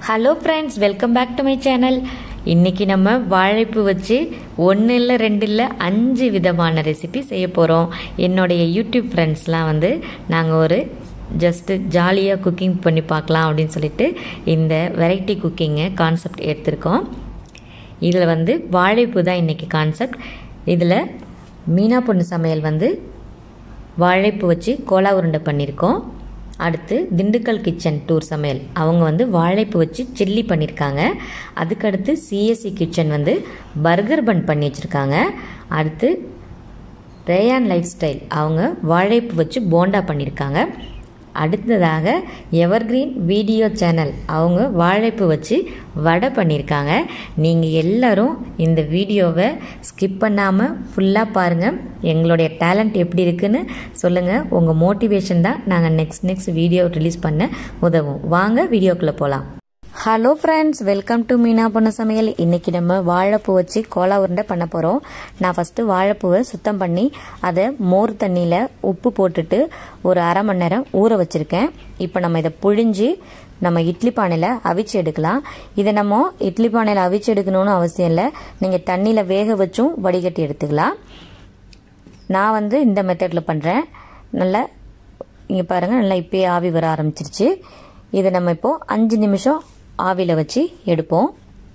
hello friends welcome back to my channel இன்றைக்கி நம்ம வாழைப்பு வச்சு ஒன்று இல்லை ரெண்டு இல்லை அஞ்சு விதமான ரெசிபி செய்ய போகிறோம் என்னுடைய யூடியூப் ஃப்ரெண்ட்ஸ்லாம் வந்து நாங்கள் ஒரு ஜஸ்ட்டு ஜாலியாக குக்கிங் பண்ணி பார்க்கலாம் அப்படின்னு சொல்லிட்டு இந்த வெரைட்டி குக்கிங்கை கான்செப்ட் எடுத்திருக்கோம் இதில் வந்து வாழைப்பு தான் இன்றைக்கி கான்செப்ட் இதில் மீனா பொண்ணு சமையல் வந்து வாழைப்பு வச்சு கோலா உருண்டை பண்ணியிருக்கோம் அடுத்து திண்டுக்கல் கிச்சன் டூர் சமையல் அவங்க வந்து வாழைப்பு வச்சு சில்லி பண்ணியிருக்காங்க அதுக்கடுத்து சிஎஸ்சி கிச்சன் வந்து பர்கர் பன் பண்ணி வச்சுருக்காங்க அடுத்து ரேயான் லைஃப் ஸ்டைல் அவங்க வாழைப்பு வச்சு போண்டா பண்ணியிருக்காங்க அடுத்ததாக எவர்கிரீன் வீடியோ சேனல் அவங்க வாழைப்பு வச்சு வடை பண்ணியிருக்காங்க நீங்கள் எல்லாரும் இந்த வீடியோவை ஸ்கிப் பண்ணாமல் ஃபுல்லாக பாருங்கள் எங்களுடைய டேலண்ட் எப்படி இருக்குன்னு சொல்லுங்கள் உங்கள் மோட்டிவேஷன் தான் நாங்கள் நெக்ஸ்ட் நெக்ஸ்ட் வீடியோ ரிலீஸ் பண்ண உதவும் வாங்க வீடியோக்குள்ளே போகலாம் hello friends welcome to Meena பொண்ணு சமையல் இன்றைக்கி நம்ம வாழைப்பூ வச்சு கோலா உருண்டை பண்ண போகிறோம் நான் ஃபஸ்ட்டு வாழைப்பூவை சுத்தம் பண்ணி அதை மோர் தண்ணியில் உப்பு போட்டுட்டு ஒரு அரை மணி நேரம் ஊற வச்சுருக்கேன் இப்போ நம்ம இதை புழிஞ்சு நம்ம இட்லி பானையில் அவிச்சு எடுக்கலாம் இதை நம்ம இட்லி பானையில் அவிச்சு எடுக்கணும்னு அவசியம் இல்லை நீங்கள் தண்ணியில் வேக வச்சும் வடிகட்டி எடுத்துக்கலாம் நான் வந்து இந்த மெத்தடில் பண்ணுறேன் நல்லா இங்கே பாருங்கள் நல்லா இப்போயே ஆவி வர ஆரம்பிச்சிருச்சு இதை நம்ம இப்போது அஞ்சு நிமிஷம் ஆவியில் வச்சு எடுப்போம்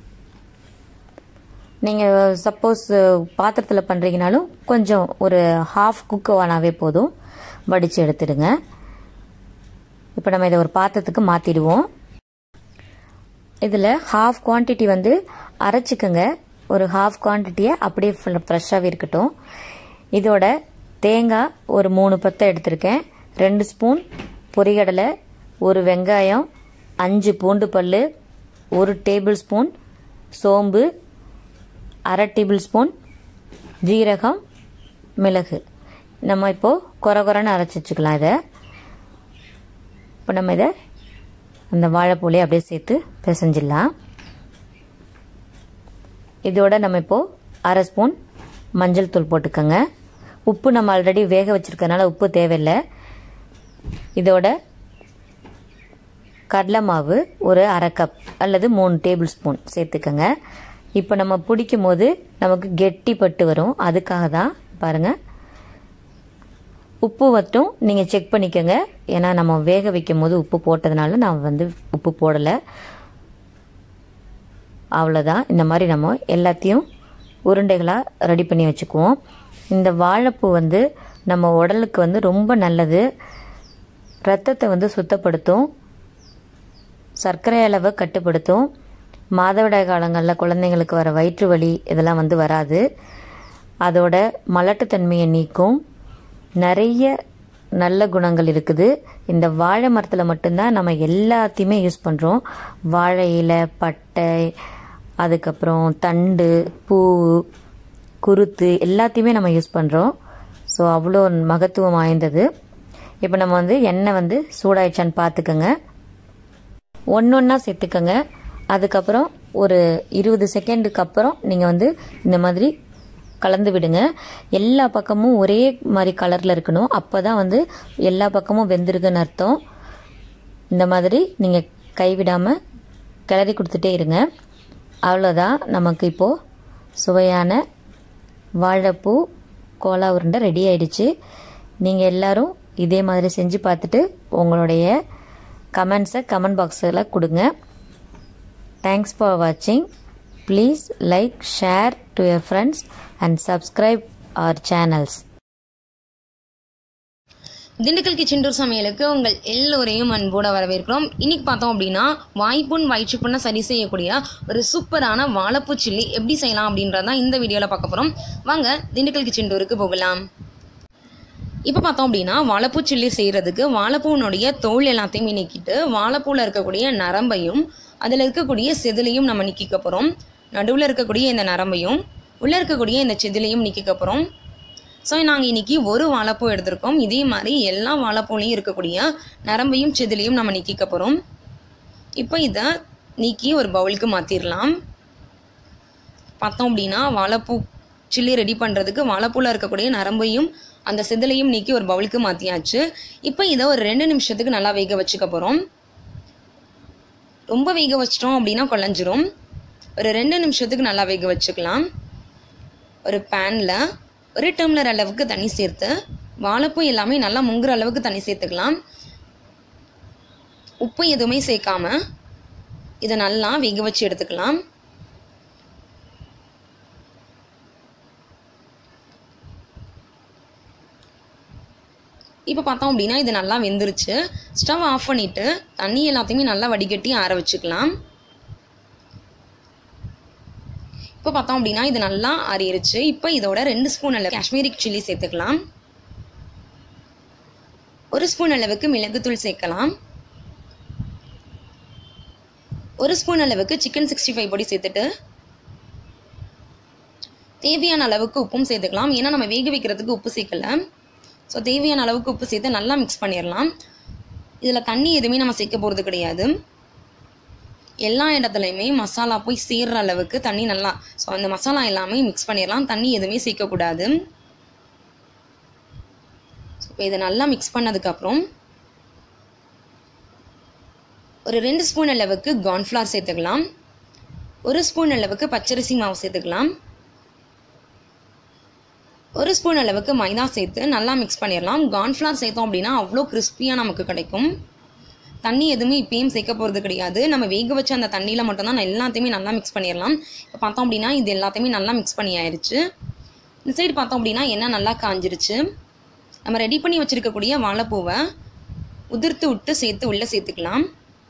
நீங்கள் சப்போஸ் பாத்திரத்தில் பண்ணுறீங்கனாலும் கொஞ்சம் ஒரு ஹாஃப் குக் ஆனாவே போதும் வடித்து எடுத்துடுங்க இப்போ நம்ம இதை ஒரு பாத்திரத்துக்கு மாற்றிடுவோம் இதில் ஹாஃப் குவான்டிட்டி வந்து அரைச்சிக்கோங்க ஒரு ஹாஃப் குவான்டிட்டியை அப்படியே ஃப்ரெஷ்ஷாகவே இருக்கட்டும் இதோட தேங்காய் ஒரு மூணு பத்தை எடுத்திருக்கேன் ரெண்டு ஸ்பூன் பொரிகடலை ஒரு வெங்காயம் அஞ்சு பூண்டு பல் ஒரு டேபிள் ஸ்பூன் சோம்பு அரை டேபிள் ஸ்பூன் ஜீரகம் மிளகு நம்ம இப்போது குறை குறைன்னு அரைச்சி வச்சுக்கலாம் இதை இப்போ நம்ம இதை அந்த வாழைப்பூலையை அப்படியே சேர்த்து பிசைஞ்சிடலாம் இதோட நம்ம இப்போது அரை ஸ்பூன் மஞ்சள் தூள் போட்டுக்கோங்க உப்பு நம்ம ஆல்ரெடி வேக வச்சுருக்கனால உப்பு தேவையில்லை இதோட கடலை மாவு ஒரு அரை கப் அல்லது மூணு டேபிள் ஸ்பூன் சேர்த்துக்கோங்க இப்போ நம்ம பிடிக்கும் போது நமக்கு கெட்டி பட்டு வரும் அதுக்காக தான் பாருங்கள் உப்பு மட்டும் நீங்கள் செக் பண்ணிக்கோங்க ஏன்னா நம்ம வேக வைக்கும் போது உப்பு போட்டதுனால நான் வந்து உப்பு போடலை அவ்வளோதான் இந்த மாதிரி நம்ம எல்லாத்தையும் உருண்டைகளாக ரெடி பண்ணி வச்சுக்குவோம் இந்த வாழைப்பூ வந்து நம்ம உடலுக்கு வந்து ரொம்ப நல்லது ரத்தத்தை வந்து சுத்தப்படுத்தும் சர்க்கரை அளவை கட்டுப்படுத்தும் மாதவிடாய் காலங்களில் குழந்தைங்களுக்கு வர வயிற்று வலி இதெல்லாம் வந்து வராது அதோட மலட்டுத்தன்மையை நீக்கும் நிறைய நல்ல குணங்கள் இருக்குது இந்த வாழை மரத்தில் மட்டும்தான் நம்ம எல்லாத்தையுமே யூஸ் பண்ணுறோம் வாழை இலை பட்டை அதுக்கப்புறம் தண்டு பூ குருத்து எல்லாத்தையுமே நம்ம யூஸ் பண்ணுறோம் ஸோ அவ்வளோ மகத்துவம் வாய்ந்தது இப்போ நம்ம வந்து எண்ணெய் வந்து சூடாயிடுச்சான்னு பார்த்துக்கோங்க ஒன்று ஒன்றா சேர்த்துக்கோங்க அதுக்கப்புறம் ஒரு இருபது செகண்டுக்கு அப்புறம் நீங்கள் வந்து இந்த மாதிரி கலந்து விடுங்க எல்லா பக்கமும் ஒரே மாதிரி கலரில் இருக்கணும் அப்போ தான் வந்து எல்லா பக்கமும் வெந்திருக்குன்னு அர்த்தம் இந்த மாதிரி நீங்கள் கைவிடாமல் கிளறி கொடுத்துட்டே இருங்க அவ்வளோதான் நமக்கு இப்போது சுவையான வாழைப்பூ கோலா உருண்டை ரெடி ஆயிடுச்சு நீங்கள் எல்லோரும் இதே மாதிரி செஞ்சு பார்த்துட்டு உங்களுடைய கமெண்ட்ஸை கமெண்ட் பாக்ஸில் கொடுங்க தேங்க்ஸ் ஃபார் வாட்சிங் please like share to your friends and subscribe our channels Dindigul kitchen tour சமையலுக்கு உங்கள் எல்லோரையும் அன்போட வரவேற்கிறோம் இன்னைக்கு பார்த்தோம் அப்படின்னா வாய்ப்புண் வயிற்றுப்புண்ணை சரி செய்யக்கூடிய ஒரு சூப்பரான வாழைப்பூ சில்லி எப்படி செய்யலாம் அப்படின்றதான் இந்த வீடியோவில் பார்க்க போகிறோம் வாங்க திண்டுக்கல் கிச்சன் டூருக்கு போகலாம் இப்போ பார்த்தோம் அப்படின்னா வாழைப்பூ சில்லி செய்கிறதுக்கு வாழைப்பூனுடைய தோல் எல்லாத்தையுமே நீக்கிட்டு வாழைப்பூவில் இருக்கக்கூடிய நரம்பையும் அதில் இருக்கக்கூடிய செதிலையும் நம்ம நீக்கிக்க போகிறோம் நடுவில் இருக்கக்கூடிய இந்த நரம்பையும் உள்ளே இருக்கக்கூடிய இந்த செதிலையும் நீக்கிக்க போகிறோம் ஸோ நாங்கள் இன்றைக்கி ஒரு வாழைப்பூ எடுத்திருக்கோம் இதே மாதிரி எல்லா வாழைப்பூலையும் இருக்கக்கூடிய நரம்பையும் செதிலையும் நம்ம நீக்கிக்க போகிறோம் இப்போ இதை நீக்கி ஒரு பவுலுக்கு மாற்றிடலாம் பார்த்தோம் அப்படின்னா வாழைப்பூ சில்லி ரெடி பண்ணுறதுக்கு வாழைப்பூவில் இருக்கக்கூடிய நரம்பையும் அந்த செதிலையும் நீக்கி ஒரு பவுலுக்கு மாற்றியாச்சு இப்போ இதை ஒரு ரெண்டு நிமிஷத்துக்கு நல்லா வேக வச்சுக்க போகிறோம் ரொம்ப வேக வச்சிட்டோம் அப்படின்னா குழஞ்சிரும் ஒரு ரெண்டு நிமிஷத்துக்கு நல்லா வேக வச்சுக்கலாம் ஒரு பேனில் ஒரு டம்ளர் அளவுக்கு தண்ணி சேர்த்து வாழைப்பூ எல்லாமே நல்லா முங்குற அளவுக்கு தண்ணி சேர்த்துக்கலாம் உப்பு எதுவுமே சேர்க்காம இதை நல்லா வேக வச்சு எடுத்துக்கலாம் இப்போ பார்த்தோம் அப்படின்னா இது நல்லா வெந்துருச்சு ஸ்டவ் ஆஃப் பண்ணிவிட்டு தண்ணி எல்லாத்தையுமே நல்லா வடிகட்டி ஆற வச்சுக்கலாம் இப்போ பார்த்தோம் அப்படின்னா இது நல்லா ஆறிடுச்சு இப்போ இதோட ரெண்டு ஸ்பூன் அளவு காஷ்மீரி சில்லி சேர்த்துக்கலாம் ஒரு ஸ்பூன் அளவுக்கு மிளகுத்தூள் சேர்க்கலாம் ஒரு ஸ்பூன் அளவுக்கு சிக்கன் சிக்ஸ்டி ஃபைவ் பொடி சேர்த்துட்டு தேவையான அளவுக்கு உப்பும் சேர்த்துக்கலாம் ஏன்னா நம்ம வேக வைக்கிறதுக்கு உப்பு சேர்க்கல ஸோ தேவையான அளவுக்கு உப்பு சேர்த்து நல்லா மிக்ஸ் பண்ணிடலாம் இதில் தண்ணி எதுவுமே நம்ம சேர்க்க போகிறது கிடையாது எல்லா இடத்துலையுமே மசாலா போய் சேர்ற அளவுக்கு தண்ணி நல்லா ஸோ அந்த மசாலா எல்லாமே மிக்ஸ் பண்ணிடலாம் தண்ணி எதுவுமே சேர்க்கக்கூடாது ஸோ இப்போ இதை நல்லா மிக்ஸ் பண்ணதுக்கப்புறம் ஒரு ரெண்டு ஸ்பூன் அளவுக்கு கார்ன்ஃப்ளவர் சேர்த்துக்கலாம் ஒரு ஸ்பூன் அளவுக்கு பச்சரிசி மாவு சேர்த்துக்கலாம் ஒரு ஸ்பூன் அளவுக்கு மைதா சேர்த்து நல்லா மிக்ஸ் பண்ணிடலாம் கார்ன்ஃப்ளவர் சேர்த்தோம் அப்படின்னா அவ்வளோ கிறிஸ்பியாக நமக்கு கிடைக்கும் தண்ணி எதுவுமே இப்பயும் சேர்க்க போகிறது கிடையாது நம்ம வேக வச்ச அந்த தண்ணியில் மட்டும்தான் நான் எல்லாத்தையுமே நல்லா மிக்ஸ் பண்ணிடலாம் இப்போ பார்த்தோம் அப்படின்னா இது எல்லாத்தையுமே நல்லா மிக்ஸ் பண்ணி ஆயிடுச்சு இந்த சைடு பார்த்தோம் அப்படின்னா எண்ணெய் நல்லா காஞ்சிருச்சு நம்ம ரெடி பண்ணி வச்சுருக்கக்கூடிய வாழைப்பூவை உதிர்த்து விட்டு சேர்த்து உள்ளே சேர்த்துக்கலாம்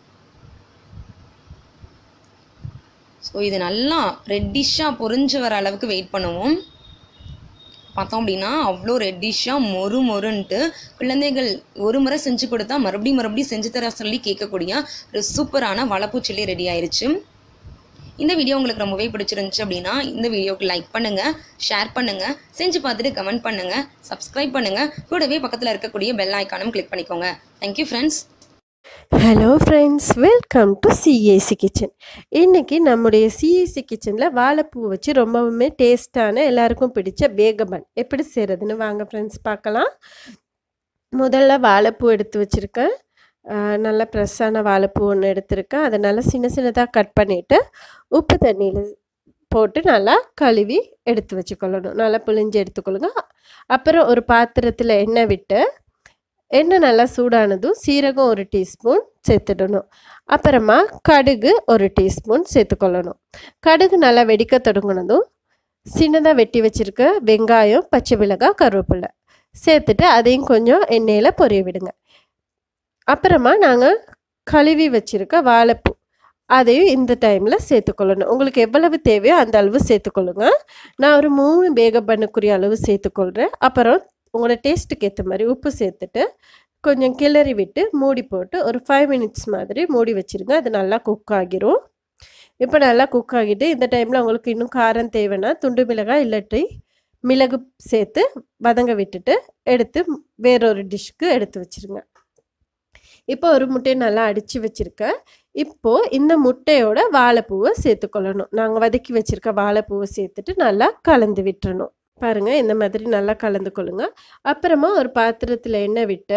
ஸோ இது நல்லா ரெட்டிஷாக பொரிஞ்சு வர அளவுக்கு வெயிட் பண்ணுவோம் பார்த்தோம் அப்படின்னா அவ்வளோ ரெட்டிஷாக மொறு மொறுன்ட்டு குழந்தைகள் ஒரு முறை செஞ்சு கொடுத்தா மறுபடியும் மறுபடியும் செஞ்சு தர சொல்லி கேட்கக்கூடிய ஒரு சூப்பரான வளப்பூ சில்லி ரெடி ஆயிருச்சு இந்த வீடியோ உங்களுக்கு ரொம்பவே பிடிச்சிருந்துச்சு அப்படின்னா இந்த வீடியோக்கு லைக் பண்ணுங்கள் ஷேர் பண்ணுங்கள் செஞ்சு பார்த்துட்டு கமெண்ட் பண்ணுங்கள் சப்ஸ்கிரைப் பண்ணுங்கள் கூடவே பக்கத்தில் இருக்கக்கூடிய பெல் ஐக்கானும் கிளிக் பண்ணிக்கோங்க thank you friends hello friends welcome to CAC kitchen இன்றைக்கி நம்முடைய சிஏசி கிச்சனில் வாழைப்பூ வச்சு ரொம்பவுமே டேஸ்டான எல்லாருக்கும் பிடிச்ச பேகபன் எப்படி செய்கிறதுன்னு வாங்க ஃப்ரெண்ட்ஸ் பார்க்கலாம் முதல்ல வாழைப்பூ எடுத்து வச்சுருக்கேன் நல்ல ஃப்ரெஷ்ஷான வாழைப்பூ ஒன்று எடுத்திருக்கேன் அதை நல்லா சின்ன சின்னதாக கட் பண்ணிவிட்டு உப்பு தண்ணியில் போட்டு நல்லா கழுவி எடுத்து வச்சுக்கொள்ளணும் நல்லா புளிஞ்சு எடுத்துக்கொள்ளுங்க அப்புறம் ஒரு பாத்திரத்தில் எண்ணெய் விட்டு எண்ணெய் நல்லா சூடானதும் சீரகம் ஒரு டீஸ்பூன் சேர்த்துடணும் அப்புறமா கடுகு ஒரு டீஸ்பூன் சேர்த்துக்கொள்ளணும் கடுகு நல்லா வெடிக்க தொடங்கினதும் சின்னதாக வெட்டி வச்சுருக்க வெங்காயம் பச்சை மிளகாய் கருவேப்பிலை சேர்த்துட்டு அதையும் கொஞ்சம் எண்ணெயில் பொரிய விடுங்க அப்புறமா நாங்கள் கழுவி வச்சுருக்க வாழைப்பூ அதையும் இந்த டைமில் சேர்த்துக்கொள்ளணும் உங்களுக்கு எவ்வளவு தேவையோ அந்த அளவு சேர்த்துக்கொள்ளுங்க நான் ஒரு மூணு பேக பண்ணக்கூடிய அளவு சேர்த்துக்கொள்கிறேன் அப்புறம் உங்களோட டேஸ்ட்டுக்கு ஏற்ற மாதிரி உப்பு சேர்த்துட்டு கொஞ்சம் கிளறி விட்டு மூடி போட்டு ஒரு ஃபைவ் மினிட்ஸ் மாதிரி மூடி வச்சுருங்க அது நல்லா குக் ஆகிரும் இப்போ நல்லா குக் ஆகிட்டு இந்த டைமில் உங்களுக்கு இன்னும் காரம் தேவைன்னா துண்டு மிளகாய் இல்லாட்டி மிளகு சேர்த்து வதங்க விட்டுட்டு எடுத்து வேறொரு டிஷ்க்கு எடுத்து வச்சுருங்க இப்போ ஒரு முட்டையை நல்லா அடித்து வச்சுருக்கேன் இப்போது இந்த முட்டையோட வாழைப்பூவை சேர்த்துக்கொள்ளணும் நாங்கள் வதக்கி வச்சுருக்க வாழைப்பூவை சேர்த்துட்டு நல்லா கலந்து விட்டுறணும் பாருங்கள் இந்த மாதிரி நல்லா கலந்து கொள்ளுங்க அப்புறமா ஒரு பாத்திரத்தில் எண்ணெய் விட்டு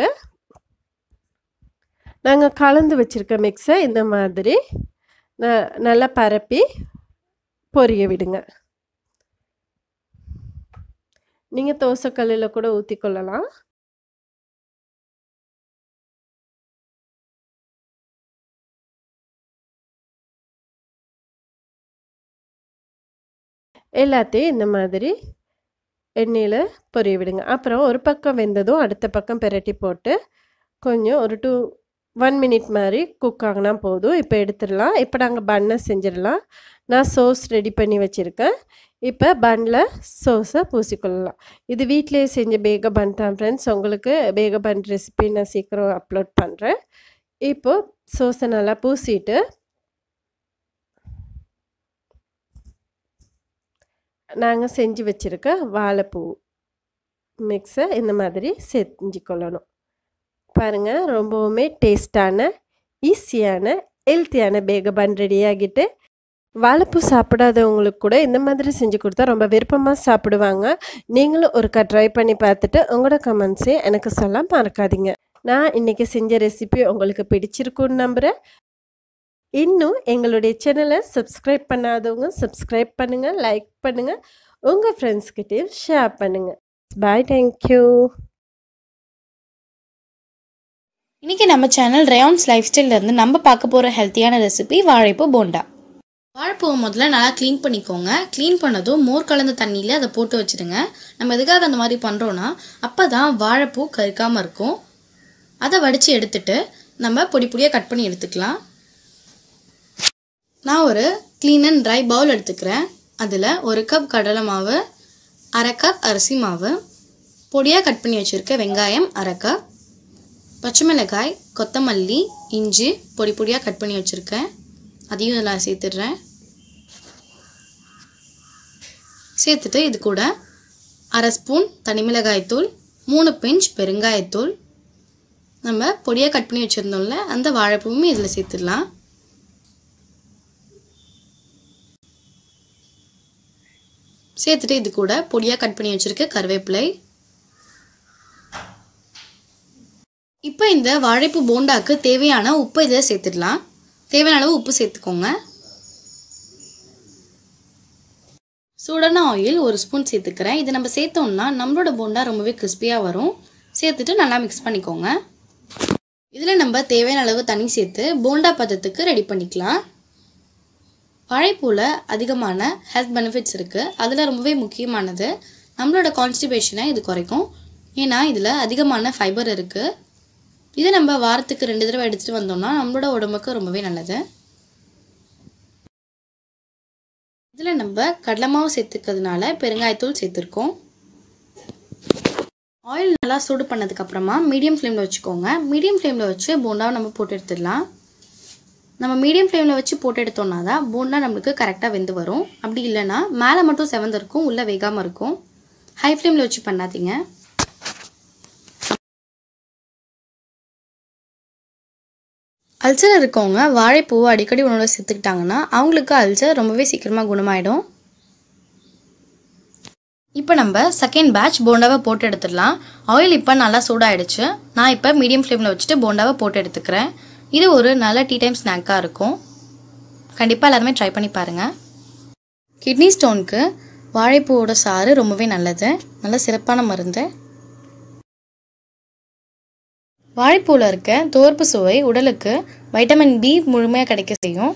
நாங்கள் கலந்து வச்சுருக்க மிக்ஸை இந்த மாதிரி ந நல்லா பரப்பி பொரிய விடுங்க நீங்கள் தோசைக்கல்லில் கூட ஊற்றி கொள்ளலாம் எல்லாத்தையும் இந்த மாதிரி எண்ணெயில் பொரிய விடுங்க அப்புறம் ஒரு பக்கம் வெந்ததும் அடுத்த பக்கம் பெரட்டி போட்டு கொஞ்சம் ஒரு டூ ஒன் மினிட் மாதிரி குக் ஆகினா போதும் இப்போ எடுத்துடலாம் இப்போ நாங்கள் பன்னை செஞ்சிடலாம் நான் சோஸ் ரெடி பண்ணி வச்சுருக்கேன் இப்போ பன்னில் சோஸை பூசிக்கொள்ளலாம் இது வீட்டிலேயே செஞ்ச பேக பன் தான் ஃப்ரெண்ட்ஸ் உங்களுக்கு பேக பன் ரெசிபி நான் சீக்கிரம் அப்லோட் பண்ணுறேன் இப்போது சோஸை நல்லா பூசிட்டு நாங்கள் செஞ்சு வச்சுருக்க வாழைப்பூ மிக்ஸை இந்த மாதிரி செஞ்சுக்கொள்ளணும் பாருங்கள் ரொம்பவுமே டேஸ்டான ஈஸியான ஹெல்த்தியான பேக பன் ரெடி ஆகிட்டு வாழைப்பூ சாப்பிடாதவங்களுக்கு கூட இந்த மாதிரி செஞ்சு கொடுத்தா ரொம்ப விருப்பமாக சாப்பிடுவாங்க நீங்களும் ஒருக்கா ட்ரை பண்ணி பார்த்துட்டு உங்களோட கமெண்ட்ஸே எனக்கு சொல்ல மறக்காதீங்க நான் இன்றைக்கி செஞ்ச ரெசிபி உங்களுக்கு பிடிச்சிருக்குன்னு நம்புகிறேன் இன்னும் எங்களுடைய சேனலை சப்ஸ்கிரைப் பண்ணாதவங்க சப்ஸ்கிரைப் பண்ணுங்கள் லைக் பண்ணுங்கள் உங்கள் ஃப்ரெண்ட்ஸ்கிட்டையும் ஷேர் பண்ணுங்கள் பாய் தேங்க்யூ இன்றைக்கி நம்ம சேனல் ரேயான்ஸ் லைஃப் இருந்து நம்ம பார்க்க போகிற ஹெல்த்தியான ரெசிபி வாழைப்பூ போண்டா வாழைப்பூவை முதல்ல நல்லா க்ளீன் பண்ணிக்கோங்க க்ளீன் பண்ணதும் மோர் கலந்த தண்ணியில் அதை போட்டு வச்சுடுங்க நம்ம எதுக்காக அந்த மாதிரி பண்ணுறோன்னா அப்போ தான் வாழைப்பூ கருக்காமல் இருக்கும் அதை வடித்து எடுத்துட்டு நம்ம பொடி பொடியாக கட் பண்ணி எடுத்துக்கலாம் நான் ஒரு க்ளீன் அண்ட் ட்ரை பவுல் எடுத்துக்கிறேன் அதில் ஒரு கப் கடலை மாவு அரை கப் அரிசி மாவு பொடியாக கட் பண்ணி வச்சுருக்க வெங்காயம் அரை கப் பச்சை மிளகாய் கொத்தமல்லி இஞ்சி பொடி பொடியாக கட் பண்ணி வச்சுருக்கேன் அதையும் இதில் சேர்த்துடுறேன் சேர்த்துட்டு இது கூட அரை ஸ்பூன் தனி மிளகாய்த்தூள் மூணு பிஞ்ச் பெருங்காயத்தூள் நம்ம பொடியாக கட் பண்ணி வச்சுருந்தோம்ல அந்த வாழைப்பூவும் இதில் சேர்த்துடலாம் சேர்த்துட்டு இது கூட பொடியாக கட் பண்ணி வச்சுருக்க கருவேப்பிலை இப்போ இந்த வாழைப்பூ போண்டாக்கு தேவையான உப்பு இதில் சேர்த்துடலாம் தேவையான அளவு உப்பு சேர்த்துக்கோங்க சூடான ஆயில் ஒரு ஸ்பூன் சேர்த்துக்கிறேன் இதை நம்ம சேர்த்தோம்னா நம்மளோட போண்டா ரொம்பவே கிறிஸ்பியாக வரும் சேர்த்துட்டு நல்லா மிக்ஸ் பண்ணிக்கோங்க இதில் நம்ம தேவையான அளவு தண்ணி சேர்த்து போண்டா பதத்துக்கு ரெடி பண்ணிக்கலாம் வாழைப்பூவில் அதிகமான ஹெல்த் பெனிஃபிட்ஸ் இருக்குது அதில் ரொம்பவே முக்கியமானது நம்மளோட கான்ஸ்டிபேஷனை இது குறைக்கும் ஏன்னா இதில் அதிகமான ஃபைபர் இருக்குது இதை நம்ம வாரத்துக்கு ரெண்டு தடவை எடுத்துகிட்டு வந்தோம்னா நம்மளோட உடம்புக்கு ரொம்பவே நல்லது இதில் நம்ம கடலை மாவு சேர்த்துக்கிறதுனால பெருங்காயத்தூள் சேர்த்துருக்கோம் ஆயில் நல்லா சூடு பண்ணதுக்கப்புறமா மீடியம் ஃப்ளேமில் வச்சுக்கோங்க மீடியம் ஃப்ளேமில் வச்சு போண்டாவை நம்ம போட்டு எடுத்துடலாம் நம்ம மீடியம் ஃப்ளேமில் வச்சு போட்டு எடுத்தோம்னா தான் போண்டா நம்மளுக்கு கரெக்டாக வெந்து வரும் அப்படி இல்லைன்னா மேலே மட்டும் செவந்திருக்கும் உள்ளே வேகாமல் இருக்கும் ஹை ஃப்ளேமில் வச்சு பண்ணாதீங்க அல்சர் இருக்கவங்க வாழைப்பூவை அடிக்கடி உணவில் சேர்த்துக்கிட்டாங்கன்னா அவங்களுக்கு அல்சர் ரொம்பவே சீக்கிரமாக குணமாயிடும் இப்போ நம்ம செகண்ட் பேட்ச் போண்டாவை போட்டு எடுத்துடலாம் ஆயில் இப்போ நல்லா சூடாயிடுச்சு நான் இப்போ மீடியம் ஃப்ளேமில் வச்சுட்டு போண்டாவை போட்டு எடுத்துக்கிறேன் இது ஒரு நல்ல டீ டைம் ஸ்நாக்காக இருக்கும் கண்டிப்பாக எல்லாருமே ட்ரை பண்ணி பாருங்கள் கிட்னி ஸ்டோனுக்கு வாழைப்பூவோட சாறு ரொம்பவே நல்லது நல்ல சிறப்பான மருந்து வாழைப்பூவில் இருக்க தோற்பு சுவை உடலுக்கு வைட்டமின் பி முழுமையாக கிடைக்க செய்யும்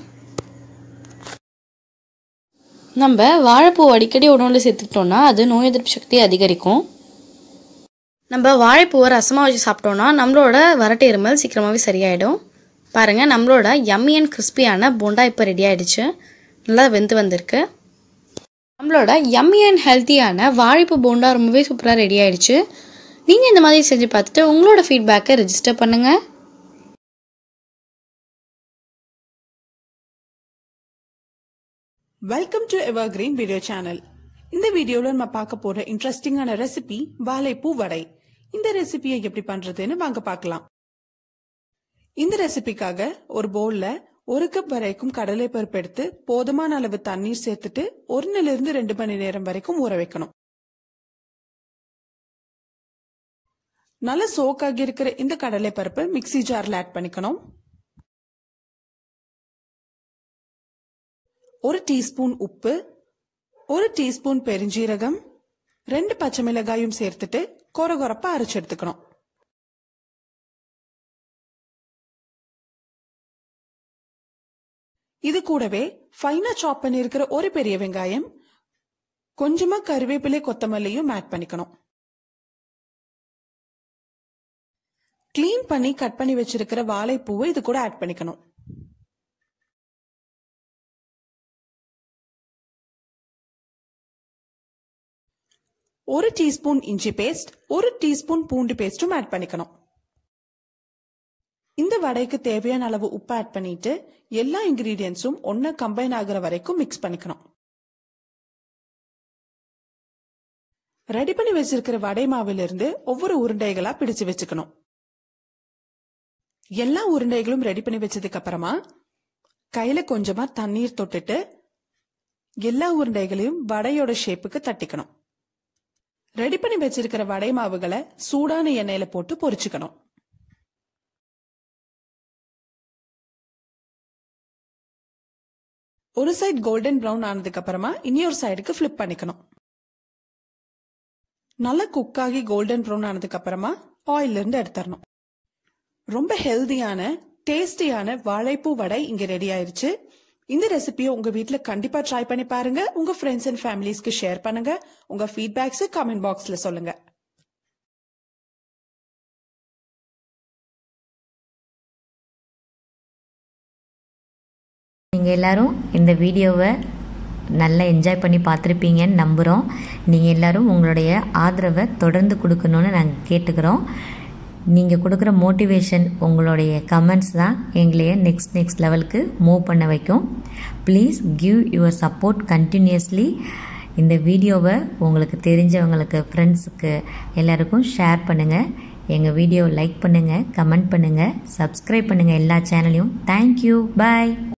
நம்ம வாழைப்பூ அடிக்கடி உணவில் சேர்த்துக்கிட்டோம்னா அது நோய் எதிர்ப்பு சக்தியை அதிகரிக்கும் நம்ம வாழைப்பூவை ரசமாக வச்சு சாப்பிட்டோம்னா நம்மளோட வரட்டு இருமல் சீக்கிரமாகவே சரியாயிடும் பாருங்கள் நம்மளோட யம்மி அண்ட் கிறிஸ்பியான போண்டா இப்போ ரெடி ஆயிடுச்சு நல்லா வெந்து வந்திருக்கு நம்மளோட யம்மி அண்ட் ஹெல்த்தியான வாழைப்பூ போண்டா ரொம்பவே சூப்பராக ரெடி ஆயிடுச்சு நீங்கள் இந்த மாதிரி செஞ்சு பார்த்துட்டு உங்களோட ஃபீட்பேக்கை ரெஜிஸ்டர் பண்ணுங்கள் welcome to evergreen video channel இந்த வீடியோல நம்ம பார்க்க போற இன்ட்ரெஸ்டிங்கான ரெசிபி வாழைப்பூ வடை இந்த ரெசிபியை எப்படி பண்றதுன்னு வாங்க பார்க்கலாம் இந்த ரெசிபிக்காக ஒரு பவுல்ல ஒரு கப் வரைக்கும் கடலை பருப்பு எடுத்து போதுமான அளவு தண்ணீர் சேர்த்துட்டு ஒன்னுல இருந்து ரெண்டு மணி நேரம் வரைக்கும் ஊற வைக்கணும் நல்ல சோக்காகி இருக்கிற இந்த கடலை பருப்பு மிக்ஸி ஜார்ல ஆட் பண்ணிக்கணும் ஒரு டீஸ்பூன் உப்பு ஒரு டீஸ்பூன் பெருஞ்சீரகம் ரெண்டு பச்சை மிளகாயும் சேர்த்துட்டு கொரகொரப்பா அரைச்சு எடுத்துக்கணும் இது கூடவே ஃபைனா சாப் பண்ணிருக்கிற ஒரு பெரிய வெங்காயம் கொஞ்சமா கருவேப்பிலை கொத்தமல்லியும் ஆட் பண்ணிக்கணும் க்ளீன் பண்ணி கட் பண்ணி வச்சிருக்கிற வாழைப்பூவை இது கூட ஆட் பண்ணிக்கணும் ஒரு டீஸ்பூன் இஞ்சி பேஸ்ட் ஒரு டீஸ்பூன் பூண்டு பேஸ்டும் ஆட் பண்ணிக்கணும் இந்த வடைக்கு தேவையான அளவு உப்பு ஆட் பண்ணிட்டு எல்லா இன்கிரீடியன்ஸும் ஒன்னா கம்பைன் ஆகுற வரைக்கும் மிக்ஸ் பண்ணிக்கணும் ரெடி பண்ணி வச்சிருக்கிற வடை மாவில இருந்து ஒவ்வொரு உருண்டைகளா பிடிச்சு வச்சுக்கணும் எல்லா உருண்டைகளும் ரெடி பண்ணி வச்சதுக்கு அப்புறமா கையில கொஞ்சமா தண்ணீர் தொட்டுட்டு எல்லா உருண்டைகளையும் வடையோட ஷேப்புக்கு தட்டிக்கணும் ரெடி பண்ணி வச்சிருக்கிற வடை மாவுகளை சூடான எண்ணெயில போட்டு பொரிச்சுக்கணும் ஒரு சைடு கோல்டன் ப்ரௌன் ஆனதுக்கு அப்புறமா இன்னொரு சைடுக்கு ஃபிளிப் பண்ணிக்கணும் நல்லா குக் ஆகி கோல்டன் ப்ரௌன் ஆனதுக்கு அப்புறமா ஆயில்ல இருந்து எடுத்துடணும் ரொம்ப ஹெல்தியான டேஸ்டியான வாழைப்பூ வடை இங்க ரெடி ஆயிருச்சு இந்த ரெசிபியை உங்க வீட்ல கண்டிப்பா ட்ரை பண்ணி பாருங்க உங்க ஃப்ரெண்ட்ஸ் அண்ட் ஃபேமிலிஸ்க்கு ஷேர் பண்ணுங்க உங்க ஃபீட்பேக்ஸ் கமெண்ட் பாக்ஸ்ல சொல்லுங்க நீங்கள் எல்லாரும் இந்த வீடியோவை நல்லா என்ஜாய் பண்ணி பார்த்துருப்பீங்கன்னு நம்புகிறோம் நீங்கள் எல்லாரும் உங்களுடைய ஆதரவை தொடர்ந்து கொடுக்கணுன்னு நாங்கள் கேட்டுக்கிறோம் நீங்கள் கொடுக்குற மோட்டிவேஷன் உங்களுடைய கமெண்ட்ஸ் தான் எங்களைய நெக்ஸ்ட் நெக்ஸ்ட் லெவலுக்கு மூவ் பண்ண வைக்கும் please give your support continuously இந்த வீடியோவை உங்களுக்கு தெரிஞ்சவங்களுக்கு ஃப்ரெண்ட்ஸுக்கு எல்லாருக்கும் ஷேர் பண்ணுங்கள் எங்கள் வீடியோவை லைக் பண்ணுங்கள் கமெண்ட் பண்ணுங்கள் சப்ஸ்கிரைப் பண்ணுங்கள் எல்லா சேனலையும் தேங்க்யூ பாய்